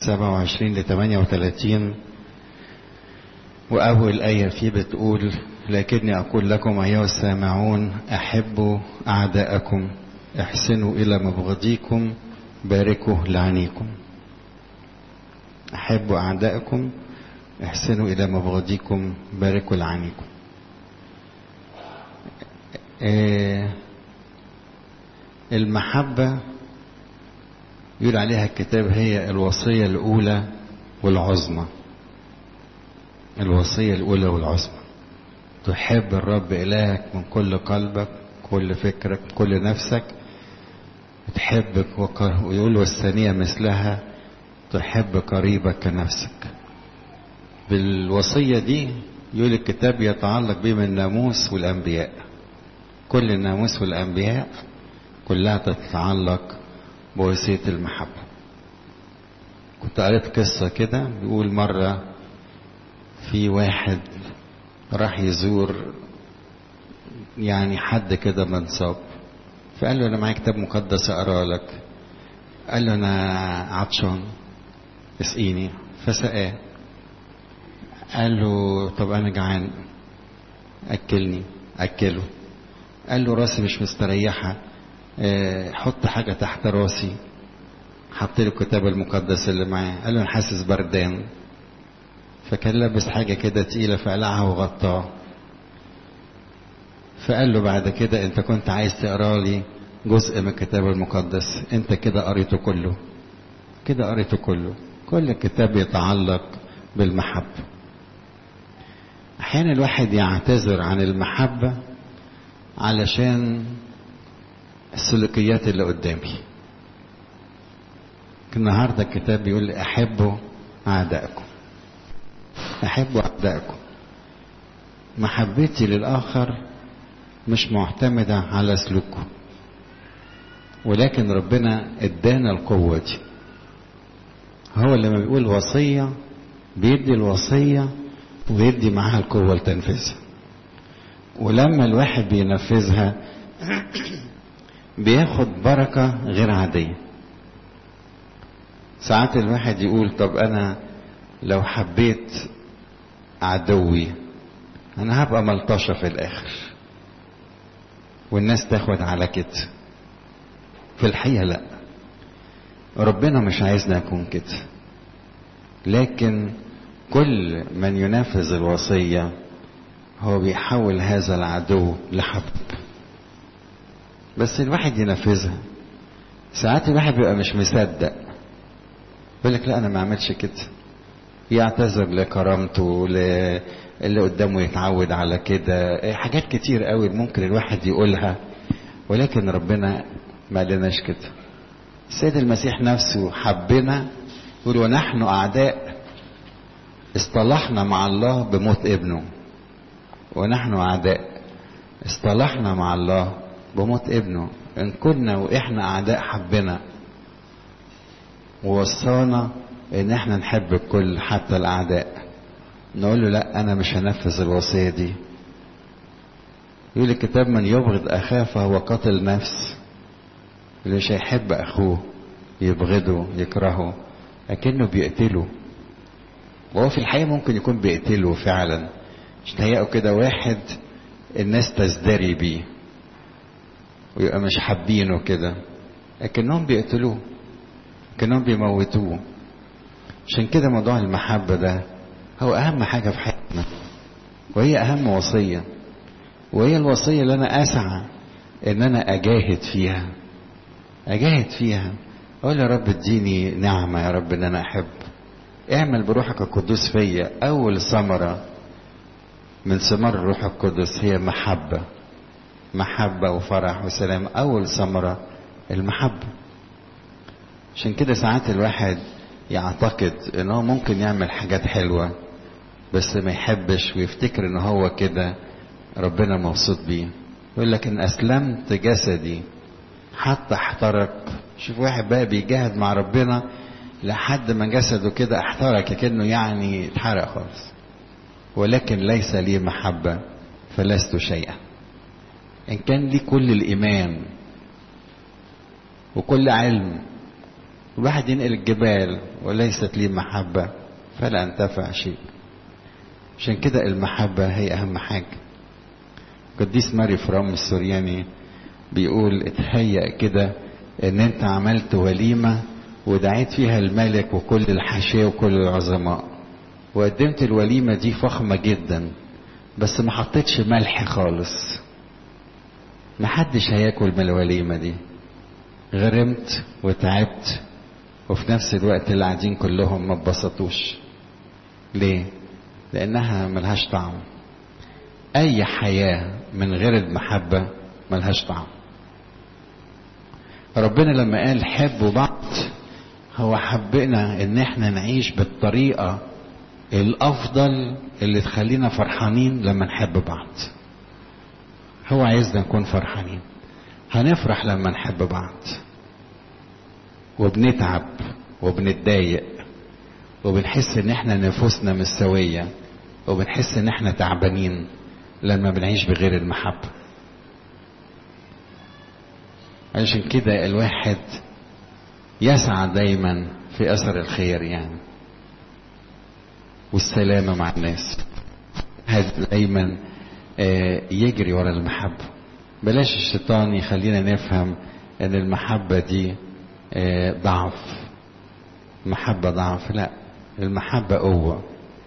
27 ل 38 وأول آية فيه بتقول لكني أقول لكم أيها السامعون أحبوا أعداءكم احسنوا إلى مبغضيكم باركوا لعنيكم أحبوا أعداءكم احسنوا إلى مبغضيكم باركوا لعنيكم آه المحبة يقول عليها الكتاب هي الوصية الأولى والعظمى الوصية الأولى والعظمى تحب الرب إلهك من كل قلبك كل فكرك كل نفسك تحبك ويقول والثانية مثلها تحب قريبك كنفسك بالوصية دي يقول الكتاب يتعلق بهم الناموس والأنبياء كل الناموس والأنبياء كلها تتعلق بوصية المحبة كنت قريت قصة كده بيقول مرة في واحد راح يزور يعني حد كده منصاب فقال له انا معايا كتاب مقدس اقرا لك قال له انا عطشان اسقيني فسقاه قال له طب انا جعان اكلني اكله قال له راسي مش مستريحه اه حط حاجه تحت راسي حط له الكتاب المقدس اللي معاه قال له انا حاسس بردان فكان لابس حاجه كده تقيله فقلعها وغطاه فقال له بعد كده انت كنت عايز تقرا لي جزء من الكتاب المقدس انت كده قريته كله كده قريته كله كل الكتاب يتعلق بالمحبة احيانا الواحد يعتذر عن المحبة علشان السلوكيات اللي قدامي النهارده الكتاب بيقول احبوا اعدائكم احبوا اعدائكم محبتي للاخر مش معتمدة على سلوكه ولكن ربنا ادانا القوة دي هو لما بيقول وصية بيدي الوصية ويدي معاها القوة لتنفيذها ولما الواحد بينفذها بياخد بركة غير عادية ساعات الواحد يقول طب أنا لو حبيت عدوي أنا هبقى ملطشة في الآخر والناس تاخد على كده في الحقيقة لا ربنا مش عايزنا نكون كده لكن كل من ينفذ الوصية هو بيحول هذا العدو لحبيب بس الواحد ينفذها ساعات الواحد بيبقى مش مصدق يقول لك لا انا ما اعملش كده يعتذر لكرامته ل... اللي قدامه يتعود على كده حاجات كتير قوي ممكن الواحد يقولها ولكن ربنا ما قالناش كده السيد المسيح نفسه حبنا يقول ونحن اعداء اصطلحنا مع الله بموت ابنه ونحن اعداء اصطلحنا مع الله بموت ابنه ان كنا واحنا اعداء حبنا ووصانا ان احنا نحب الكل حتى الاعداء نقول له لا انا مش هنفذ الوصيه دي يقول الكتاب من يبغض اخاه فهو قاتل نفس اللي مش هيحب اخوه يبغضه يكرهه لكنه بيقتله وهو في الحقيقه ممكن يكون بيقتله فعلا مش تهيأوا كده واحد الناس تزدري بيه ويبقى مش حابينه كده لكنهم بيقتلوه لكنهم بيموتوه عشان كده موضوع المحبه ده هو أهم حاجة في حياتنا وهي أهم وصية وهي الوصية اللي أنا أسعى إن أنا أجاهد فيها أجاهد فيها أقول يا رب اديني نعمة يا رب إن أنا أحب اعمل بروحك القدوس فيا أول ثمرة من ثمار الروح القدس هي محبة محبة وفرح وسلام أول ثمرة المحبة عشان كده ساعات الواحد يعتقد ان هو ممكن يعمل حاجات حلوة بس ما يحبش ويفتكر ان هو كده ربنا مبسوط بيه يقول لك ان اسلمت جسدي حتى احترق شوف واحد بقى بيجاهد مع ربنا لحد ما جسده كده احترق كأنه يعني اتحرق خالص ولكن ليس لي محبة فلست شيئا إن كان لي كل الإيمان وكل علم الواحد ينقل الجبال وليست لي محبة فلا انتفع شيء عشان كده المحبة هي أهم حاجة قديس ماري فرام السورياني بيقول اتهيأ كده ان انت عملت وليمة ودعيت فيها الملك وكل الحاشية وكل العظماء وقدمت الوليمة دي فخمة جدا بس ما حطيتش ملح خالص محدش هياكل من الوليمة دي غرمت وتعبت وفي نفس الوقت اللي قاعدين كلهم ما اتبسطوش ليه لانها ملهاش طعم اي حياة من غير المحبة ملهاش طعم ربنا لما قال حبوا بعض هو حبنا ان احنا نعيش بالطريقة الافضل اللي تخلينا فرحانين لما نحب بعض هو عايزنا نكون فرحانين هنفرح لما نحب بعض وبنتعب وبنتضايق وبنحس ان احنا نفوسنا مش سوية وبنحس ان احنا تعبانين لما بنعيش بغير المحبة عشان كده الواحد يسعى دايما في اثر الخير يعني والسلامة مع الناس هذا دايما يجري ورا المحبة بلاش الشيطان يخلينا نفهم ان المحبة دي ضعف محبة ضعف لا المحبة قوة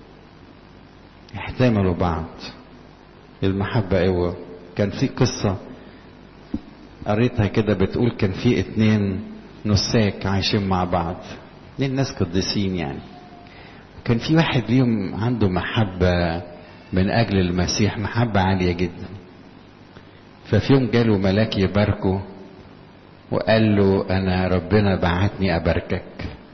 احتملوا بعض المحبة قوة كان في قصة قريتها كده بتقول كان في اتنين نساك عايشين مع بعض اتنين ناس قديسين يعني كان في واحد ليهم عنده محبة من أجل المسيح محبة عالية جدا ففي يوم جاله ملاك يباركه وقال له أنا ربنا بعتني أباركك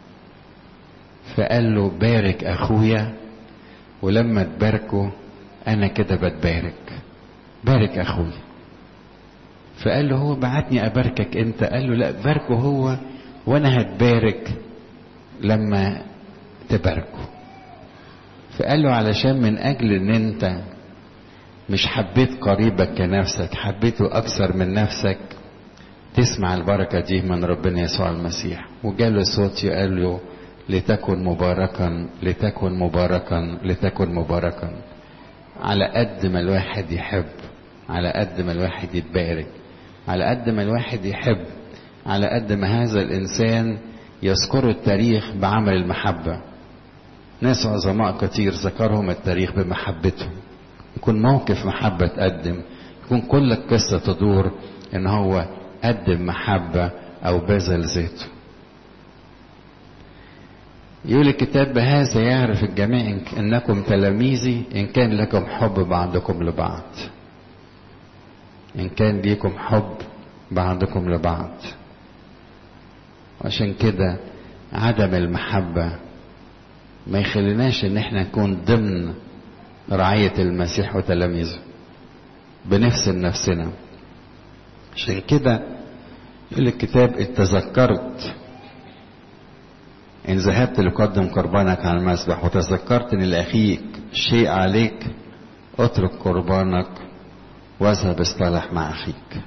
فقال له بارك أخويا ولما تباركه أنا كده بتبارك بارك أخويا فقال له هو بعتني أباركك أنت قال له لا باركه هو وأنا هتبارك لما تباركه فقال له علشان من أجل أن أنت مش حبيت قريبك كنفسك حبيته أكثر من نفسك تسمع البركة دي من ربنا يسوع المسيح وجاله صوت يقال له لتكن مباركا لتكن مباركا لتكن مباركا على قد ما الواحد يحب على قد ما الواحد يتبارك على قد ما الواحد يحب على قد ما هذا الإنسان يذكر التاريخ بعمل المحبة ناس عظماء كتير ذكرهم التاريخ بمحبتهم يكون موقف محبة تقدم يكون كل القصة تدور ان هو قدم محبة او بذل ذاته يقول الكتاب بهذا يعرف الجميع انكم تلاميذي ان كان لكم حب بعضكم لبعض ان كان ليكم حب بعضكم لبعض عشان كده عدم المحبة ما يخليناش ان احنا نكون ضمن رعية المسيح وتلاميذه بنفسن نفسنا عشان كده يقول الكتاب اتذكرت إن ذهبت لقدم قربانك على المسبح وتذكرت إن لأخيك شيء عليك اترك قربانك واذهب اصطلح مع أخيك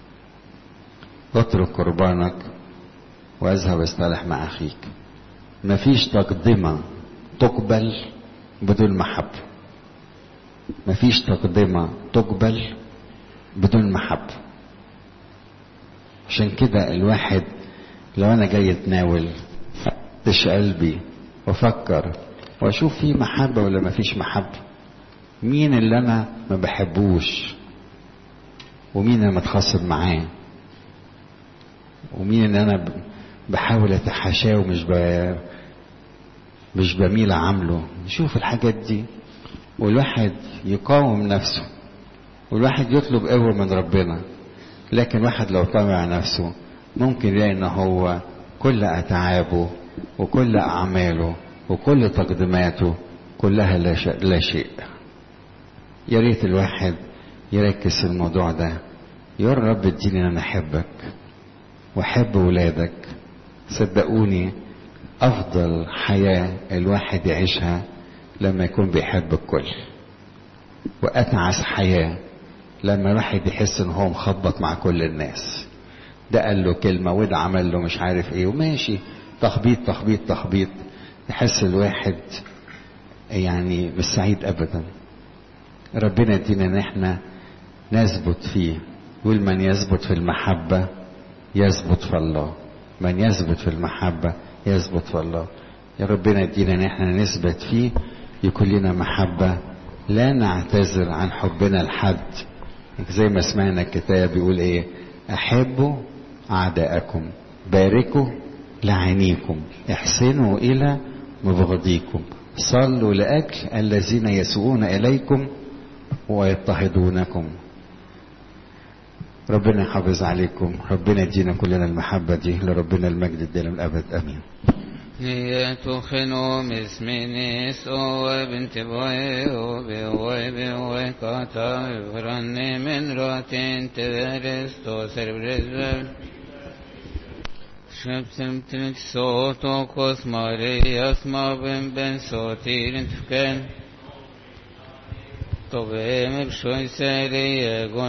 اترك قربانك واذهب اصطلح مع أخيك مفيش تقدمة تقبل بدون محبة مفيش تقدمة تقبل بدون محبة عشان كده الواحد لو أنا جاي أتناول افتش قلبي وافكر واشوف في محبه ولا ما فيش محبه مين اللي انا ما بحبوش ومين انا متخاصم معاه ومين اللي انا بحاول اتحاشاه ومش ب... مش بميل عامله نشوف الحاجات دي والواحد يقاوم نفسه والواحد يطلب قوة من ربنا لكن واحد لو طمع نفسه ممكن يلاقي ان هو كل اتعابه وكل أعماله وكل تقديماته كلها لا شيء, لا شيء. يا ريت الواحد يركز في الموضوع ده يقول رب اديني ان انا احبك واحب ولادك صدقوني افضل حياه الواحد يعيشها لما يكون بيحب الكل واتعس حياه لما الواحد يحس ان هو مخبط مع كل الناس ده قال له كلمه وده عمل له مش عارف ايه وماشي تخبيط تخبيط تخبيط يحس الواحد يعني مش سعيد ابدا ربنا يدينا ان احنا نثبت فيه يقول من يثبت في المحبة يثبت في الله من يثبت في المحبة يثبت في الله يا ربنا يدينا ان احنا نثبت فيه يكون لنا محبة لا نعتذر عن حبنا لحد زي ما سمعنا الكتاب يقول ايه احبوا اعداءكم باركوا لعينيكم احسنوا الى مبغضيكم صلوا لاجل الذين يسوءون اليكم ويضطهدونكم ربنا يحافظ عليكم ربنا يدينا كلنا المحبة دي لربنا المجد الدائم الأبد أمين يتخنو مسمينيس او بنت بوي او بوي بوي كاتا فرني من راتين تبرستو سربرزبل شبسم تنك صوتو كوس ماري اسما بن بن صوتي انتفكن طبيم بشوي سالي